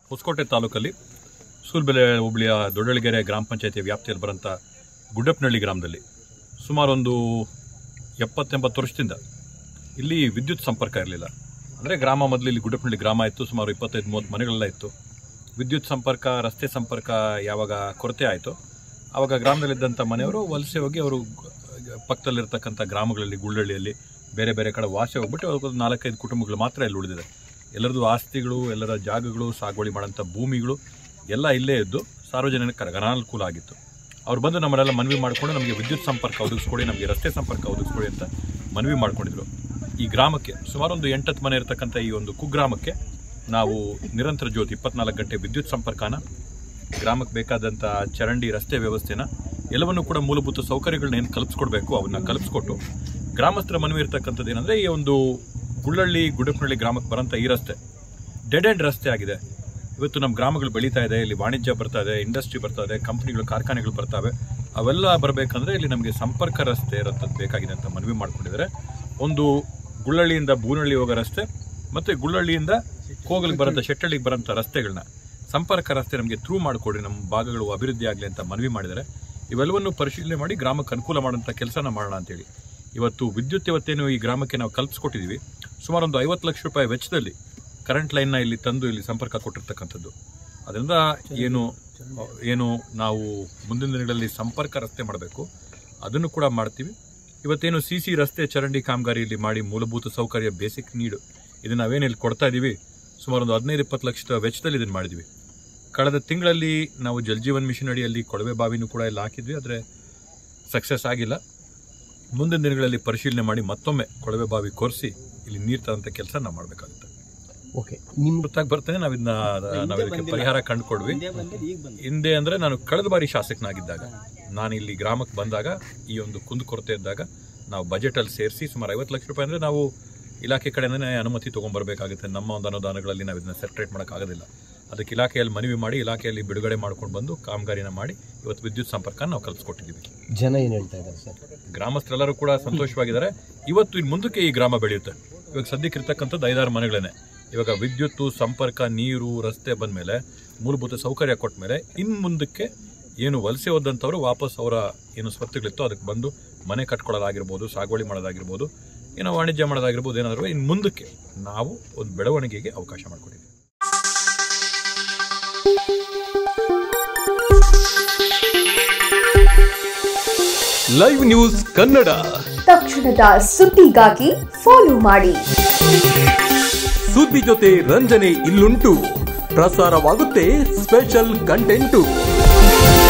ಹೊಸಕೋಟೆ ತಾಲೂಕಲ್ಲಿ ಸೂಲ್ಬೆಲೆ ಹೋಬಳಿಯ ದೊಡ್ಡಳಿಗೆರೆ ಗ್ರಾಮ ಪಂಚಾಯತಿ ವ್ಯಾಪ್ತಿಯಲ್ಲಿ ಬರೋಂಥ ಗುಡ್ಡಪ್ಪನಹಳ್ಳಿ ಗ್ರಾಮದಲ್ಲಿ ಸುಮಾರು ಒಂದು ಎಪ್ಪತ್ತೆಂಬತ್ತು ವರ್ಷದಿಂದ ಇಲ್ಲಿ ವಿದ್ಯುತ್ ಸಂಪರ್ಕ ಇರಲಿಲ್ಲ ಅಂದರೆ ಗ್ರಾಮ ಮೊದಲು ಇಲ್ಲಿ ಗುಡ್ಡಪ್ಪನಹಳ್ಳಿ ಗ್ರಾಮ ಇತ್ತು ಸುಮಾರು ಇಪ್ಪತ್ತೈದು ಮೂವತ್ತು ಮನೆಗಳೆಲ್ಲ ಇತ್ತು ವಿದ್ಯುತ್ ಸಂಪರ್ಕ ರಸ್ತೆ ಸಂಪರ್ಕ ಯಾವಾಗ ಕೊರತೆ ಆಯಿತು ಆವಾಗ ಗ್ರಾಮದಲ್ಲಿದ್ದಂಥ ಮನೆಯವರು ವಲಸೆ ಹೋಗಿ ಅವರು ಪಕ್ಕದಲ್ಲಿರ್ತಕ್ಕಂಥ ಗ್ರಾಮಗಳಲ್ಲಿ ಗುಳ್ಳಳ್ಳಿಯಲ್ಲಿ ಬೇರೆ ಬೇರೆ ಕಡೆ ವಾಸ ಹೋಗ್ಬಿಟ್ಟು ಅವ್ರಿಗೆ ನಾಲ್ಕೈದು ಕುಟುಂಬಗಳು ಮಾತ್ರ ಇಲ್ಲಿ ಉಳಿದಿದೆ ಎಲ್ಲರದ್ದು ಆಸ್ತಿಗಳು ಎಲ್ಲರ ಜಾಗಗಳು ಸಾಗುವಳಿ ಮಾಡೋಂಥ ಭೂಮಿಗಳು ಎಲ್ಲ ಇಲ್ಲೇ ಇದ್ದು ಸಾರ್ವಜನಿಕರ ಅನಾನುಕೂಲ ಆಗಿತ್ತು ಅವ್ರು ಬಂದು ನಮ್ಮನ್ನೆಲ್ಲ ಮನವಿ ಮಾಡಿಕೊಂಡು ನಮಗೆ ವಿದ್ಯುತ್ ಸಂಪರ್ಕ ಒದಗಿಸ್ಕೊಡಿ ನಮಗೆ ರಸ್ತೆ ಸಂಪರ್ಕ ಒದಗಿಸ್ಕೊಡಿ ಅಂತ ಮನವಿ ಮಾಡ್ಕೊಂಡಿದ್ರು ಈ ಗ್ರಾಮಕ್ಕೆ ಸುಮಾರು ಒಂದು ಎಂಟತ್ತು ಮನೆ ಇರತಕ್ಕಂಥ ಈ ಒಂದು ಕುಗ್ರಾಮಕ್ಕೆ ನಾವು ನಿರಂತರ ಜ್ಯೋತಿ ಇಪ್ಪತ್ನಾಲ್ಕು ಗಂಟೆ ವಿದ್ಯುತ್ ಸಂಪರ್ಕನ ಗ್ರಾಮಕ್ಕೆ ಬೇಕಾದಂಥ ಚರಂಡಿ ರಸ್ತೆ ವ್ಯವಸ್ಥೆನ ಎಲ್ಲವನ್ನೂ ಕೂಡ ಮೂಲಭೂತ ಸೌಕರ್ಯಗಳನ್ನ ಏನು ಕಲ್ಪಿಸ್ಕೊಡ್ಬೇಕು ಅವನ್ನ ಕಲ್ಪಿಸ್ಕೊಟ್ಟು ಗ್ರಾಮಸ್ಥರ ಮನವಿ ಇರ್ತಕ್ಕಂಥದ್ದು ಏನಂದ್ರೆ ಈ ಒಂದು ಗುಳ್ಳಳ್ಳಿ ಗುಡಪ್ಪನಹಳ್ಳಿ ಗ್ರಾಮಕ್ಕೆ ಬರೋಂಥ ಈ ರಸ್ತೆ ಡೆಡ್ ಎಂಡ್ ರಸ್ತೆ ಆಗಿದೆ ಇವತ್ತು ನಮ್ಮ ಗ್ರಾಮಗಳು ಬೆಳೀತಾ ಇದೆ ಇಲ್ಲಿ ವಾಣಿಜ್ಯ ಬರ್ತಾ ಇದೆ ಇಂಡಸ್ಟ್ರಿ ಬರ್ತಾ ಇದೆ ಕಂಪ್ನಿಗಳು ಕಾರ್ಖಾನೆಗಳು ಬರ್ತಾವೆ ಅವೆಲ್ಲ ಬರಬೇಕಂದ್ರೆ ಇಲ್ಲಿ ನಮಗೆ ಸಂಪರ್ಕ ರಸ್ತೆ ಇರೋಂಥದ್ದು ಬೇಕಾಗಿದೆ ಅಂತ ಮನವಿ ಮಾಡ್ಕೊಂಡಿದ್ದಾರೆ ಒಂದು ಗುಳ್ಳಳ್ಳಿಯಿಂದ ಬೂನಹಳ್ಳಿ ಹೋಗೋ ರಸ್ತೆ ಮತ್ತೆ ಗುಳ್ಳಳ್ಳಿಯಿಂದ ಕೋಗಲಿಗೆ ಬರೋಂಥ ಶೆಟ್ಟಳ್ಳಿಗೆ ಬರೋಂಥ ರಸ್ತೆಗಳನ್ನ ಸಂಪರ್ಕ ರಸ್ತೆ ನಮಗೆ ಥ್ರೂ ಮಾಡಿಕೊಡಿ ನಮ್ಮ ಭಾಗಗಳು ಅಭಿವೃದ್ಧಿ ಆಗಲಿ ಅಂತ ಮನವಿ ಮಾಡಿದ್ದಾರೆ ಇವೆಲ್ಲವನ್ನು ಪರಿಶೀಲನೆ ಮಾಡಿ ಗ್ರಾಮಕ್ಕೆ ಅನುಕೂಲ ಮಾಡೋಂಥ ಕೆಲಸನ ಮಾಡೋಣ ಅಂತೇಳಿ ಇವತ್ತು ವಿದ್ಯುತ್ ಇವತ್ತೇನು ಈ ಗ್ರಾಮಕ್ಕೆ ನಾವು ಕಲ್ಪಿಸ್ಕೊಟ್ಟಿದ್ದೀವಿ ಸುಮಾರು ಒಂದು ಐವತ್ತು ಲಕ್ಷ ರೂಪಾಯಿ ವೆಚ್ಚದಲ್ಲಿ ಕರೆಂಟ್ ಲೈನ್ನ ಇಲ್ಲಿ ತಂದು ಇಲ್ಲಿ ಸಂಪರ್ಕ ಕೊಟ್ಟಿರ್ತಕ್ಕಂಥದ್ದು ಅದರಿಂದ ಏನು ಏನು ನಾವು ಮುಂದಿನ ದಿನಗಳಲ್ಲಿ ಸಂಪರ್ಕ ರಸ್ತೆ ಮಾಡಬೇಕು ಅದನ್ನು ಕೂಡ ಮಾಡ್ತೀವಿ ಇವತ್ತೇನು ಸಿ ಸಿ ರಸ್ತೆ ಚರಂಡಿ ಕಾಮಗಾರಿ ಇಲ್ಲಿ ಮಾಡಿ ಮೂಲಭೂತ ಸೌಕರ್ಯ ಬೇಸಿಕ್ ನೀಡು ಇದನ್ನ ನಾವೇನು ಇಲ್ಲಿ ಕೊಡ್ತಾ ಇದ್ದೀವಿ ಸುಮಾರು ಒಂದು ಹದಿನೈದು ಇಪ್ಪತ್ತು ಲಕ್ಷದ ವೆಚ್ಚದಲ್ಲಿ ಇದನ್ನು ಮಾಡಿದ್ವಿ ಕಳೆದ ತಿಂಗಳಲ್ಲಿ ನಾವು ಜಲ್ ಜೀವನ್ ಮಿಷನ್ ಅಡಿಯಲ್ಲಿ ಕೊಳವೆ ಬಾವಿನೂ ಕೂಡ ಇಲ್ಲಿ ಹಾಕಿದ್ವಿ ಆದರೆ ಸಕ್ಸಸ್ ಆಗಿಲ್ಲ ಮುಂದಿನ ದಿನಗಳಲ್ಲಿ ಪರಿಶೀಲನೆ ಮಾಡಿ ಮತ್ತೊಮ್ಮೆ ಕೊಳವೆ ಬಾವಿ ಕೊರೆಸಿ ಇಲ್ಲಿ ನೀರು ತರಂತ ಕೆಲಸ ನಾವು ಮಾಡಬೇಕಾಗುತ್ತೆ ಓಕೆ ನಿಮ್ಮ ಗೊತ್ತಾಗಿ ಬರ್ತೇನೆ ನಾವು ಇದನ್ನ ನಾವು ಇದಕ್ಕೆ ಪರಿಹಾರ ಕಂಡುಕೊಡ್ವಿ ಹಿಂದೆ ಅಂದ್ರೆ ನಾನು ಕಳೆದ ಬಾರಿ ಶಾಸಕನಾಗಿದ್ದಾಗ ನಾನು ಇಲ್ಲಿ ಗ್ರಾಮಕ್ಕೆ ಬಂದಾಗ ಈ ಒಂದು ಕುಂದುಕೊರತೆ ಇದ್ದಾಗ ನಾವು ಬಜೆಟ್ ಅಲ್ಲಿ ಸೇರಿಸಿ ಸುಮಾರು ಐವತ್ತು ಲಕ್ಷ ರೂಪಾಯಿ ಅಂದ್ರೆ ನಾವು ಇಲಾಖೆ ಕಡೆನೇ ಅನುಮತಿ ತಗೊಂಡ್ಬರ್ಬೇಕಾಗುತ್ತೆ ನಮ್ಮ ಒಂದು ಅನುದಾನಗಳಲ್ಲಿ ನಾವು ಇದನ್ನ ಸೆಪ್ರೇಟ್ ಮಾಡೋಕ್ಕಾಗೋದಿಲ್ಲ ಅದಕ್ಕೆ ಇಲಾಖೆಯಲ್ಲಿ ಮನವಿ ಮಾಡಿ ಇಲಾಖೆಯಲ್ಲಿ ಬಿಡುಗಡೆ ಮಾಡ್ಕೊಂಡು ಬಂದು ಕಾಮಗಾರಿನ ಮಾಡಿ ಇವತ್ತು ವಿದ್ಯುತ್ ಸಂಪರ್ಕ ನಾವು ಕಲ್ಪಿಸ್ಕೊಟ್ಟಿದ್ದೀವಿ ಜನ ಏನು ಹೇಳ್ತಾ ಇದ್ದಾರೆ ಸರ್ ಗ್ರಾಮಸ್ಥರೆಲ್ಲರೂ ಕೂಡ ಸಂತೋಷವಾಗಿದ್ದಾರೆ ಇವತ್ತು ಇನ್ನು ಮುಂದಕ್ಕೆ ಈ ಗ್ರಾಮ ಬೆಳೆಯುತ್ತೆ ಇವಾಗ ಸದ್ಯಕ್ಕೆ ಇರ್ತಕ್ಕಂಥದ್ದು ಐದಾರು ಮನೆಗಳೇನೆ ಇವಾಗ ವಿದ್ಯುತ್ತು ಸಂಪರ್ಕ ನೀರು ರಸ್ತೆ ಬಂದ್ಮೇಲೆ ಮೂಲಭೂತ ಸೌಕರ್ಯ ಕೊಟ್ಟ ಮೇಲೆ ಇನ್ನು ಮುಂದಕ್ಕೆ ಏನು ವಲಸೆ ಹೋದಂಥವ್ರು ವಾಪಸ್ ಅವರ ಏನು ಸ್ವತ್ತುಗಳಿತ್ತು ಅದಕ್ಕೆ ಬಂದು ಮನೆ ಕಟ್ಕೊಳ್ಳೋದಾಗಿರ್ಬೋದು ಸಾಗುವಳಿ ಮಾಡೋದಾಗಿರ್ಬೋದು ಏನೋ ವಾಣಿಜ್ಯ ಮಾಡೋದಾಗಿರ್ಬೋದು ಏನಾದರೂ ಇನ್ನು ಮುಂದಕ್ಕೆ ನಾವು ಒಂದು ಬೆಳವಣಿಗೆಗೆ ಅವಕಾಶ ಮಾಡಿಕೊಟ್ಟಿದ್ದೀವಿ ಲೈವ್ ನ್ಯೂಸ್ ಕನ್ನಡ ತಕ್ಷಣದ ಸುದ್ದಿಗಾಗಿ ಫಾಲೋ ಮಾಡಿ ಸುದ್ದಿ ಜೊತೆ ರಂಜನೆ ಇಲ್ಲುಂಟು ಪ್ರಸಾರವಾಗುತ್ತೆ ಸ್ಪೆಷಲ್ ಕಂಟೆಂಟು